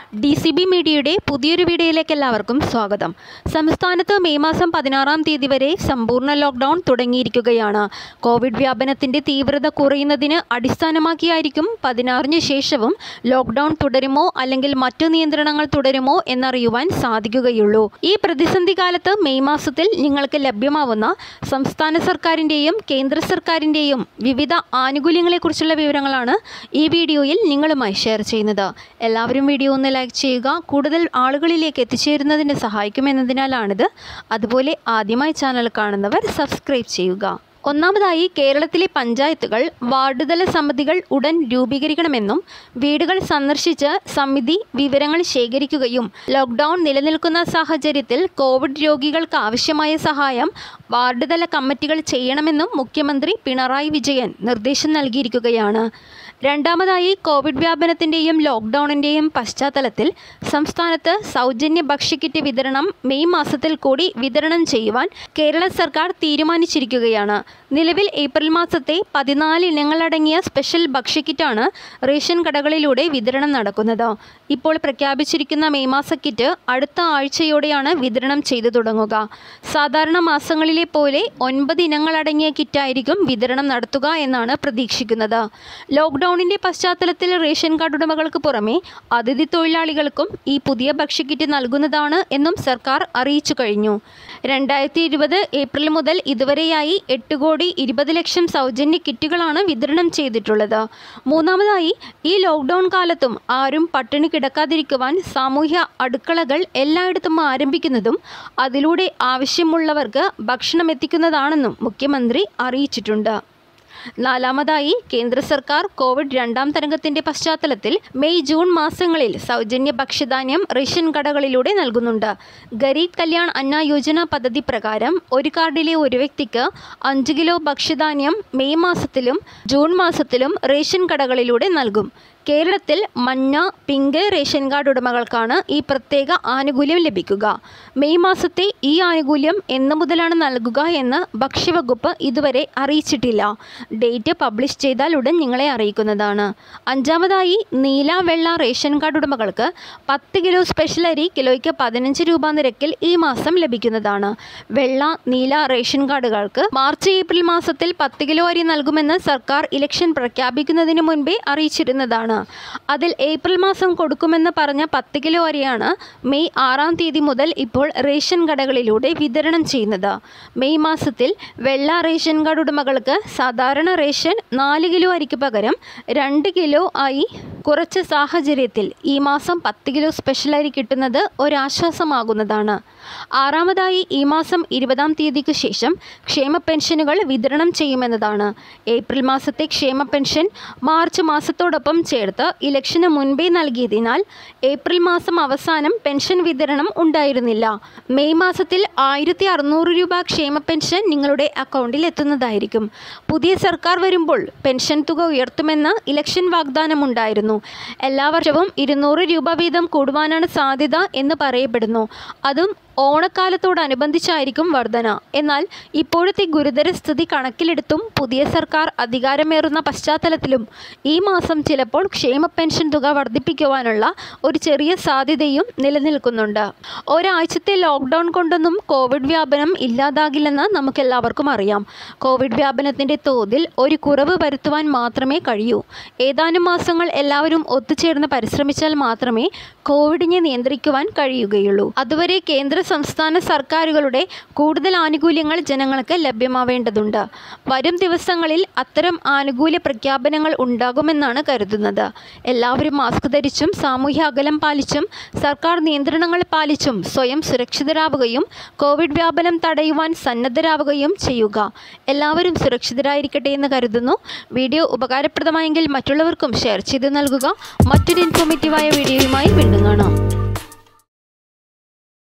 D C B മീഡിയയുടെ പുതിയൊരു വീഡിയോയിലേക്ക് എല്ലാവർക്കും സ്വാഗതം സംസ്ഥാനത്ത് മെയ് മാസം പതിനാറാം തീയതി വരെ സമ്പൂർണ്ണ ലോക്ക്ഡൗൺ തുടങ്ങിയിരിക്കുകയാണ് കോവിഡ് വ്യാപനത്തിന്റെ തീവ്രത കുറയുന്നതിന് അടിസ്ഥാനമാക്കിയായിരിക്കും പതിനാറിന് ശേഷവും ലോക്ക്ഡൗൺ തുടരുമോ അല്ലെങ്കിൽ മറ്റു നിയന്ത്രണങ്ങൾ തുടരുമോ എന്നറിയുവാൻ സാധിക്കുകയുള്ളൂ ഈ പ്രതിസന്ധി കാലത്ത് മെയ് മാസത്തിൽ നിങ്ങൾക്ക് ലഭ്യമാവുന്ന സംസ്ഥാന സർക്കാരിൻ്റെയും കേന്ദ്ര സർക്കാരിൻ്റെയും വിവിധ ആനുകൂല്യങ്ങളെക്കുറിച്ചുള്ള വിവരങ്ങളാണ് ഈ വീഡിയോയിൽ നിങ്ങളുമായി ഷെയർ ചെയ്യുന്നത് എല്ലാവരും വീഡിയോ ഒന്ന് ലൈക്ക് ചെയ്യുക കൂടുതൽ ആളുകളിലേക്ക് എത്തിച്ചേരുന്നതിന് സഹായിക്കുമെന്നതിനാലാണിത് അതുപോലെ ആദ്യമായി ചാനൽ കാണുന്നവർ സബ്സ്ക്രൈബ് ചെയ്യുക ഒന്നാമതായി കേരളത്തിലെ പഞ്ചായത്തുകൾ വാർഡ് തല സമിതികൾ ഉടൻ രൂപീകരിക്കണമെന്നും വീടുകൾ സന്ദർശിച്ച് സമിതി വിവരങ്ങൾ ശേഖരിക്കുകയും ലോക്ക്ഡൗൺ നിലനിൽക്കുന്ന സാഹചര്യത്തിൽ കോവിഡ് രോഗികൾക്ക് ആവശ്യമായ സഹായം വാർഡ് തല കമ്മിറ്റികൾ ചെയ്യണമെന്നും മുഖ്യമന്ത്രി പിണറായി വിജയൻ നിർദ്ദേശം നൽകിയിരിക്കുകയാണ് രണ്ടാമതായി കോവിഡ് വ്യാപനത്തിൻ്റെയും ലോക്ക്ഡൗണിൻ്റെയും പശ്ചാത്തലത്തിൽ സംസ്ഥാനത്ത് സൗജന്യ ഭക്ഷ്യക്കിറ്റ് വിതരണം മെയ് മാസത്തിൽ കൂടി വിതരണം ചെയ്യുവാൻ കേരള സർക്കാർ തീരുമാനിച്ചിരിക്കുകയാണ് നിലവിൽ ഏപ്രിൽ മാസത്തെ പതിനാല് ഇനങ്ങളടങ്ങിയ സ്പെഷ്യൽ ഭക്ഷ്യക്കിറ്റാണ് റേഷൻ കടകളിലൂടെ വിതരണം നടക്കുന്നത് ഇപ്പോൾ പ്രഖ്യാപിച്ചിരിക്കുന്ന മെയ് മാസ കിറ്റ് അടുത്ത ആഴ്ചയോടെയാണ് വിതരണം ചെയ്തു തുടങ്ങുക സാധാരണ മാസങ്ങളിലെ പോലെ ഒൻപത് ഇനങ്ങളടങ്ങിയ കിറ്റായിരിക്കും വിതരണം നടത്തുക എന്നാണ് പ്രതീക്ഷിക്കുന്നത് ലോക്ക്ഡൗണിൻ്റെ പശ്ചാത്തലത്തിൽ റേഷൻ കാർഡ് ഉടമകൾക്ക് പുറമെ അതിഥി തൊഴിലാളികൾക്കും ഈ പുതിയ ഭക്ഷ്യക്കിറ്റ് നൽകുന്നതാണ് എന്നും സർക്കാർ അറിയിച്ചു കഴിഞ്ഞു രണ്ടായിരത്തി ഇരുപത് ഏപ്രിൽ മുതൽ ഇതുവരെയായി എട്ട് കോടി ഇരുപത് ലക്ഷം സൗജന്യ കിറ്റുകളാണ് വിതരണം ചെയ്തിട്ടുള്ളത് മൂന്നാമതായി ഈ ലോക്ക്ഡൗൺ കാലത്തും ആരും പട്ടിണി കിടക്കാതിരിക്കുവാൻ സാമൂഹ്യ അടുക്കളകൾ എല്ലായിടത്തും ആരംഭിക്കുന്നതും അതിലൂടെ ആവശ്യമുള്ളവർക്ക് ഭക്ഷണം എത്തിക്കുന്നതാണെന്നും മുഖ്യമന്ത്രി അറിയിച്ചിട്ടുണ്ട് നാലാമതായി കേന്ദ്ര സർക്കാർ കോവിഡ് രണ്ടാം തരംഗത്തിന്റെ പശ്ചാത്തലത്തിൽ മെയ് ജൂൺ മാസങ്ങളിൽ സൗജന്യ ഭക്ഷ്യധാന്യം റേഷൻ കടകളിലൂടെ നൽകുന്നുണ്ട് ഗരീബ് കല്യാൺ അന്ന യോജന പദ്ധതി പ്രകാരം ഒരു കാർഡിലെ ഒരു വ്യക്തിക്ക് അഞ്ച് കിലോ ഭക്ഷ്യധാന്യം മെയ് മാസത്തിലും ജൂൺ മാസത്തിലും റേഷൻ കടകളിലൂടെ നൽകും കേരളത്തിൽ മഞ്ഞ പിങ്ക് റേഷൻ കാർഡ് ഉടമകൾക്കാണ് ഈ പ്രത്യേക ആനുകൂല്യം ലഭിക്കുക മെയ് മാസത്തെ ഈ ആനുകൂല്യം എന്ന് മുതലാണ് നൽകുക എന്ന് ഭക്ഷ്യവകുപ്പ് ഇതുവരെ അറിയിച്ചിട്ടില്ല ഡേറ്റ് പബ്ലിഷ് ചെയ്താൽ ഉടൻ നിങ്ങളെ അറിയിക്കുന്നതാണ് അഞ്ചാമതായി നീല വെള്ള റേഷൻ കാർഡ് ഉടമകൾക്ക് പത്ത് കിലോ സ്പെഷ്യൽ അരി കിലോയ്ക്ക് പതിനഞ്ച് രൂപ നിരക്കിൽ ഈ മാസം ലഭിക്കുന്നതാണ് വെള്ള നീല റേഷൻ കാർഡുകൾക്ക് മാർച്ച് ഏപ്രിൽ മാസത്തിൽ പത്ത് കിലോ അരി നൽകുമെന്ന് സർക്കാർ ഇലക്ഷൻ പ്രഖ്യാപിക്കുന്നതിന് മുൻപേ അറിയിച്ചിരുന്നതാണ് അതിൽ ഏപ്രിൽ മാസം കൊടുക്കുമെന്ന് പറഞ്ഞ പത്ത് കിലോ അരിയാണ് മെയ് ആറാം തീയതി മുതൽ ഇപ്പോൾ റേഷൻ കടകളിലൂടെ വിതരണം ചെയ്യുന്നത് മെയ് മാസത്തിൽ വെള്ള റേഷൻ കാർഡ് ഉടമകൾക്ക് സാധാരണ റേഷൻ നാല് കിലോ അരിക്ക് പകരം രണ്ട് കിലോ ആയി കുറച്ച സാഹചര്യത്തിൽ ഈ മാസം പത്ത് കിലോ സ്പെഷ്യൽ അരി കിട്ടുന്നത് ഒരാശ്വാസമാകുന്നതാണ് ആറാമതായി ഈ മാസം ഇരുപതാം തീയതിക്ക് ശേഷം ക്ഷേമ പെൻഷനുകൾ വിതരണം ചെയ്യുമെന്നതാണ് ഏപ്രിൽ മാസത്തെ ക്ഷേമ പെൻഷൻ മാർച്ച് മാസത്തോടൊപ്പം ചേർത്ത് ഇലക്ഷന് മുൻപേ നൽകിയതിനാൽ ഏപ്രിൽ മാസം അവസാനം പെൻഷൻ വിതരണം ഉണ്ടായിരുന്നില്ല മെയ് മാസത്തിൽ ആയിരത്തി അറുന്നൂറ് രൂപ ക്ഷേമ പെൻഷൻ നിങ്ങളുടെ അക്കൗണ്ടിൽ എത്തുന്നതായിരിക്കും പുതിയ സർക്കാർ വരുമ്പോൾ പെൻഷൻ തുക ഉയർത്തുമെന്ന് ഇലക്ഷൻ വാഗ്ദാനമുണ്ടായിരുന്നു എല്ലാ വർഷവും ഇരുന്നൂറ് രൂപ വീതം കൂടുവാനാണ് സാധ്യത എന്ന് പറയപ്പെടുന്നു അതും ഓണക്കാലത്തോടനുബന്ധിച്ചായിരിക്കും വർധന എന്നാൽ ഇപ്പോഴത്തെ ഗുരുതര സ്ഥിതി കണക്കിലെടുത്തും പുതിയ സർക്കാർ അധികാരമേറുന്ന പശ്ചാത്തലത്തിലും ഈ മാസം ചിലപ്പോൾ ക്ഷേമ പെൻഷൻ തുക വർദ്ധിപ്പിക്കുവാനുള്ള ഒരു ചെറിയ സാധ്യതയും നിലനിൽക്കുന്നുണ്ട് ഒരാഴ്ചത്തെ ലോക്ക്ഡൗൺ കൊണ്ടൊന്നും കോവിഡ് വ്യാപനം ഇല്ലാതാകില്ലെന്ന് നമുക്കെല്ലാവർക്കും അറിയാം കോവിഡ് വ്യാപനത്തിൻ്റെ തോതിൽ ഒരു കുറവ് വരുത്തുവാൻ മാത്രമേ കഴിയൂ ഏതാനും മാസങ്ങൾ എല്ലാവരും ഒത്തുചേർന്ന് പരിശ്രമിച്ചാൽ മാത്രമേ കോവിഡിനെ നിയന്ത്രിക്കുവാൻ കഴിയുകയുള്ളൂ അതുവരെ കേന്ദ്ര സംസ്ഥാന സർക്കാരുകളുടെ കൂടുതൽ ആനുകൂല്യങ്ങൾ ജനങ്ങൾക്ക് ലഭ്യമാവേണ്ടതുണ്ട് വരും ദിവസങ്ങളിൽ അത്തരം ആനുകൂല്യ പ്രഖ്യാപനങ്ങൾ ഉണ്ടാകുമെന്നാണ് കരുതുന്നത് എല്ലാവരും മാസ്ക് ധരിച്ചും സാമൂഹ്യ അകലം പാലിച്ചും സർക്കാർ നിയന്ത്രണങ്ങൾ പാലിച്ചും സ്വയം സുരക്ഷിതരാവുകയും കോവിഡ് വ്യാപനം തടയുവാൻ സന്നദ്ധരാവുകയും ചെയ്യുക എല്ലാവരും സുരക്ഷിതരായിരിക്കട്ടെ എന്ന് കരുതുന്നു വീഡിയോ ഉപകാരപ്രദമായെങ്കിൽ മറ്റുള്ളവർക്കും ഷെയർ ചെയ്ത് നൽകുക മറ്റൊരു ഇൻഫോർമേറ്റീവായ വീഡിയോയുമായി വീണ്ടും കാണാം